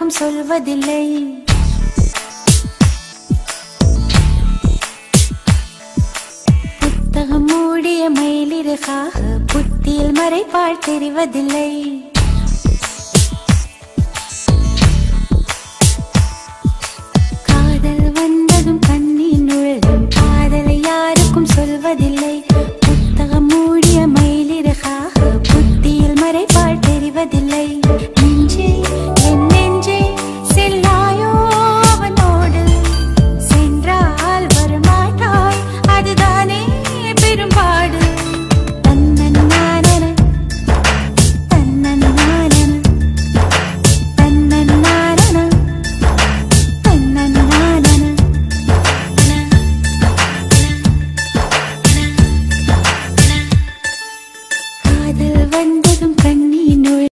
யாருக்கும் சொல்வதில்லை புத்தகம் மூடிய மயிலிறகாக புத்தியில் மறைப்பாள் தெரிவதில்லை காதல் வந்ததும் கண்ணின் நுழையும் காதலை யாருக்கும் சொல்வதில்லை புத்தகம் மூடிய மயிலிறகாக புத்தியில் மறைப்பாள் தெரிவதில்லை நெஞ்சே என் நெஞ்சே செல்லாயோ அவனோடு சென்றால் வரமாட்டாய் அதுதானே பெரும்பாடு தன்னன்னானன தன்னன்னானன தன்னன்னானன தன்னன்னானன காதல் வந்து